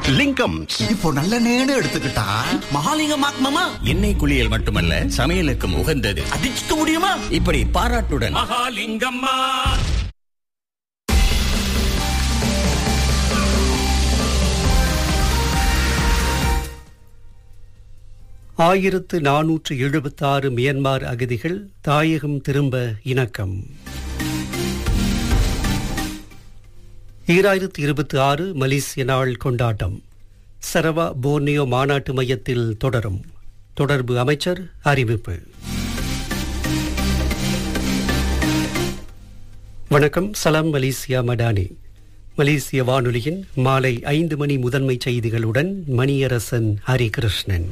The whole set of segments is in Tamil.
லிங்கம் இப்போ நல்ல நேடு எடுத்துக்கிட்டா மகாலிங்கம் மாமா எண்ணெய் குளியல் மட்டுமல்ல சமையலுக்கும் உகந்தது அடிச்சுக்க முடியுமா இப்படி பாராட்டுடன் மகாலிங்கம்மா ஆயிரத்து நானூற்று எழுபத்தாறு மியன்மார் அகதிகள் தாயகம் திரும்ப இணக்கம் ஈராயிரத்து இருபத்தி ஆறு மலேசிய நாள் கொண்டாட்டம் சரவா போர்னியோ மாநாட்டு மையத்தில் தொடரும் தொடர்பு அமைச்சர் அறிவிப்பு வணக்கம் சலாம் மலேசியா மடானி மலேசிய வானொலியின் மாலை ஐந்து மணி முதன்மை செய்திகளுடன் மணியரசன் ஹரிகிருஷ்ணன்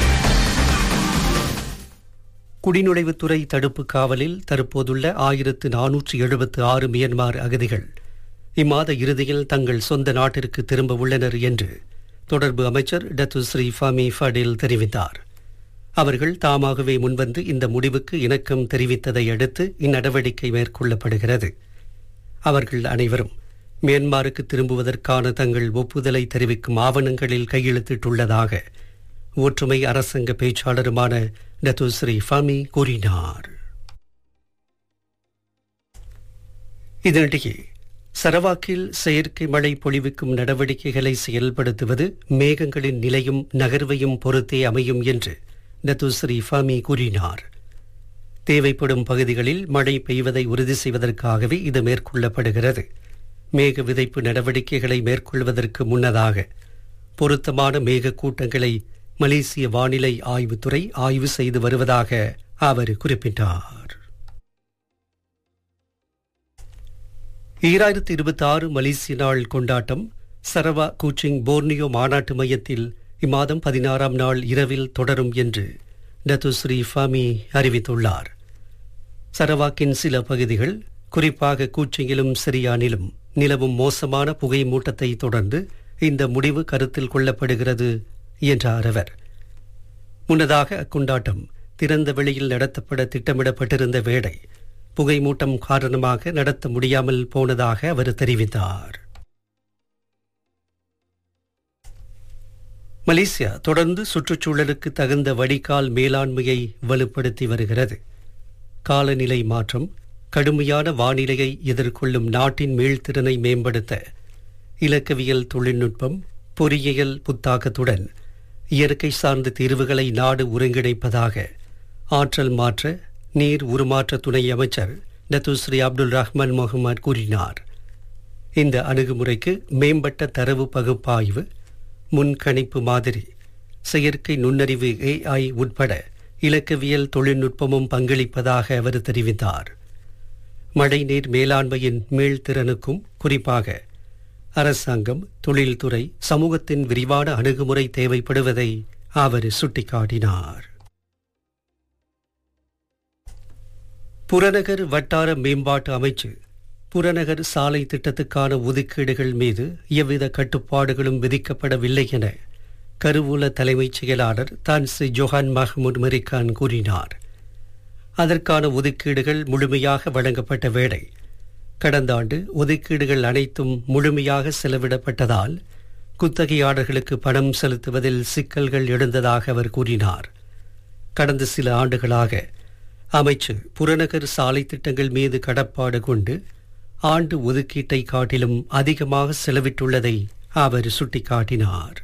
குடிநுழைவுத்துறை தடுப்பு காவலில் தற்போதுள்ள ஆயிரத்து நானூற்று எழுபத்து ஆறு மியன்மார் அகதிகள் இம்மாத இறுதியில் தங்கள் சொந்த நாட்டிற்கு திரும்ப உள்ளனர் என்று தொடர்பு அமைச்சர் டத்து ஸ்ரீ ஃபாமி ஃபடில் தெரிவித்தார் அவர்கள் தாமாகவே முன்வந்து இந்த முடிவுக்கு இணக்கம் தெரிவித்ததை அடுத்து இந்நடவடிக்கை மேற்கொள்ளப்படுகிறது அவர்கள் அனைவரும் மியான்மாருக்கு திரும்புவதற்கான தங்கள் ஒப்புதலை தெரிவிக்கும் ஆவணங்களில் கையெழுத்திட்டுள்ளதாக ஒற்றுமை அரசாங்க பேச்சாளருமான டத்து ஸ்ரீ ஃபமி கூறினார் இதனிடையே சரவாக்கில் செயற்கை மழை பொழிவுக்கும் நடவடிக்கைகளை செயல்படுத்துவது மேகங்களின் நிலையும் நகர்வையும் பொறுத்தே அமையும் என்று டத்து ஸ்ரீ ஃபமி கூறினார் தேவைப்படும் பகுதிகளில் மழை பெய்வதை உறுதி செய்வதற்காகவே இது மேற்கொள்ளப்படுகிறது மேக விதைப்பு நடவடிக்கைகளை மேற்கொள்வதற்கு முன்னதாக பொருத்தமான மேக கூட்டங்களை மலேசிய வானிலை ஆய்வுத்துறை ஆய்வு செய்து வருவதாக அவர் குறிப்பிட்டார் ஈராயிரத்தி இருபத்தி ஆறு மலேசிய நாள் கொண்டாட்டம் சரவா கூச்சிங் போர்னியோ மாநாட்டு மையத்தில் இம்மாதம் பதினாறாம் நாள் இரவில் தொடரும் என்று டத்து ஸ்ரீ ஃபாமி அறிவித்துள்ளார் சரவாக்கின் சில பகுதிகள் குறிப்பாக கூச்சிங்கிலும் சிரியானிலும் நிலவும் மோசமான புகை மூட்டத்தை தொடர்ந்து இந்த முடிவு கருத்தில் கொள்ளப்படுகிறது என்றார் அவர் முன்னதாக அக்கொண்டாட்டம் திறந்த வெளியில் நடத்தப்பட திட்டமிடப்பட்டிருந்த வேடை புகைமூட்டம் காரணமாக நடத்த முடியாமல் போனதாக அவர் தெரிவித்தார் மலேசியா தொடர்ந்து சுற்றுச்சூழலுக்கு தகுந்த வடிகால் மேலாண்மையை வலுப்படுத்தி வருகிறது காலநிலை மாற்றம் கடுமையான வானிலையை எதிர்கொள்ளும் நாட்டின் மீள்திறனை மேம்படுத்த இலக்கவியல் தொழில்நுட்பம் பொறியியல் புத்தாக்கத்துடன் இயற்கை சார்ந்த தீர்வுகளை நாடு ஒருங்கிணைப்பதாக ஆற்றல் மாற்ற நீர் உருமாற்ற துணை அமைச்சர் நத்துஸ்ரீ அப்துல் ரஹ்மான் முகமது கூறினார் இந்த அணுகுமுறைக்கு மேம்பட்ட தரவு பகுப்பாய்வு முன்கணிப்பு மாதிரி செயற்கை நுண்ணறிவு ஏஐ உட்பட இலக்கவியல் தொழில்நுட்பமும் பங்களிப்பதாக அவர் தெரிவித்தார் மழைநீர் மேலாண்மையின் மீள்திறனுக்கும் குறிப்பாக அரசாங்கம் தொழில்துறை சமூகத்தின் விரிவான அணுகுமுறை தேவைப்படுவதை அவர் சுட்டிக்காட்டினார் புறநகர் வட்டார மேம்பாட்டு அமைச்சு புறநகர் சாலை திட்டத்துக்கான ஒதுக்கீடுகள் மீது எவ்வித கட்டுப்பாடுகளும் விதிக்கப்படவில்லை என கருவூல தலைமைச் செயலாளர் தான்சி ஜொஹான் மஹ்மூத் மெரிகான் கூறினார் அதற்கான ஒதுக்கீடுகள் முழுமையாக வழங்கப்பட்ட வேளை கடந்த ஆண்டு ஒதுக்கீடுகள் அனைத்தும் முழுமையாக செலவிடப்பட்டதால் குத்தகையாளர்களுக்கு பணம் செலுத்துவதில் சிக்கல்கள் எழுந்ததாக அவர் கூறினார் கடந்த சில ஆண்டுகளாக அமைச்சு புறநகர் சாலை திட்டங்கள் மீது கடப்பாடு கொண்டு ஆண்டு ஒதுக்கீட்டை காட்டிலும் அதிகமாக செலவிட்டுள்ளதை அவர் சுட்டிக்காட்டினார்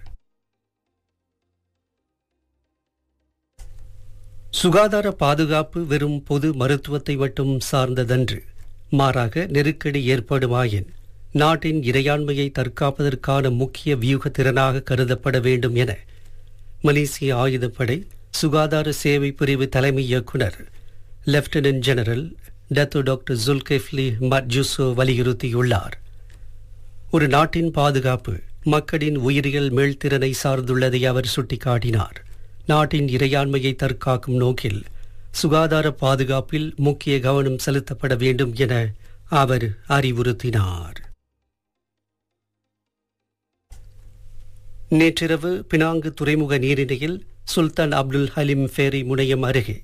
சுகாதார பாதுகாப்பு வெறும் பொது மருத்துவத்தை மட்டும் சார்ந்ததன்று மாறாக நெருக்கடி ஏற்படுமாயின் நாட்டின் இறையாண்மையை தற்காப்பதற்கான முக்கிய வியூக திறனாக கருதப்பட வேண்டும் என மலேசிய ஆயுதப்படை சுகாதார சேவை பிரிவு தலைமை இயக்குனர் lieutenant general Datuk doctor Zulkefli மட்ஜூசோ வலியுறுத்தியுள்ளார் ஒரு நாட்டின் பாதுகாப்பு மக்களின் உயிரியல் மேல்திறனை சார்ந்துள்ளதை அவர் சுட்டிக்காட்டினார் நாட்டின் இறையாண்மையை தற்காக்கும் நோக்கில் சுகாதார பாதுகாப்பில் முக்கிய கவனம் செலுத்தப்பட வேண்டும் என அவர் அறிவுறுத்தினார் நேற்றிரவு பினாங்கு துறைமுக நீரிணையில் சுல்தான் அப்துல் ஹலிம் ஃபேரி முனையம் அருகே